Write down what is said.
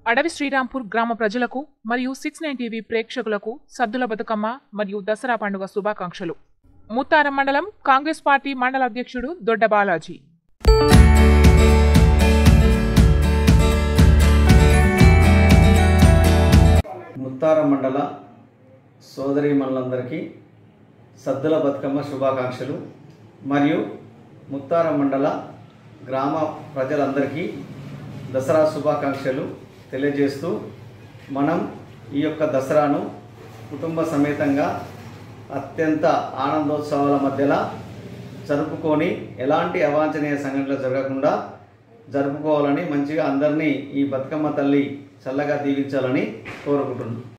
అడవి శ్రీరాంపూర్ గ్రామ ప్రజలకు మరియు సిక్స్ నైన్ టీవీ ప్రేక్షకులకు సద్దుల బతుకమ్మ మరియు దసరా పండుగ శుభాకాంక్షలు ముత్తారం మండలం కాంగ్రెస్ పార్టీ మండల అధ్యక్షుడు దొడ్డ బాలాజీ ముత్తార మండల సోదరీమణులందరికీ సద్దుల బతుకమ్మ శుభాకాంక్షలు మరియు ముత్తార మండల గ్రామ ప్రజలందరికీ దసరా శుభాకాంక్షలు తెలియజేస్తూ మనం ఈ యొక్క దసరాను కుటుంబ సమేతంగా అత్యంత ఆనందోత్సవాల మధ్యలో జరుపుకొని ఎలాంటి అవాంఛనీయ సంఘటనలు జరగకుండా జరుపుకోవాలని మంచిగా అందరినీ ఈ బతుకమ్మ తల్లి చల్లగా దీవించాలని కోరుకుంటున్నాను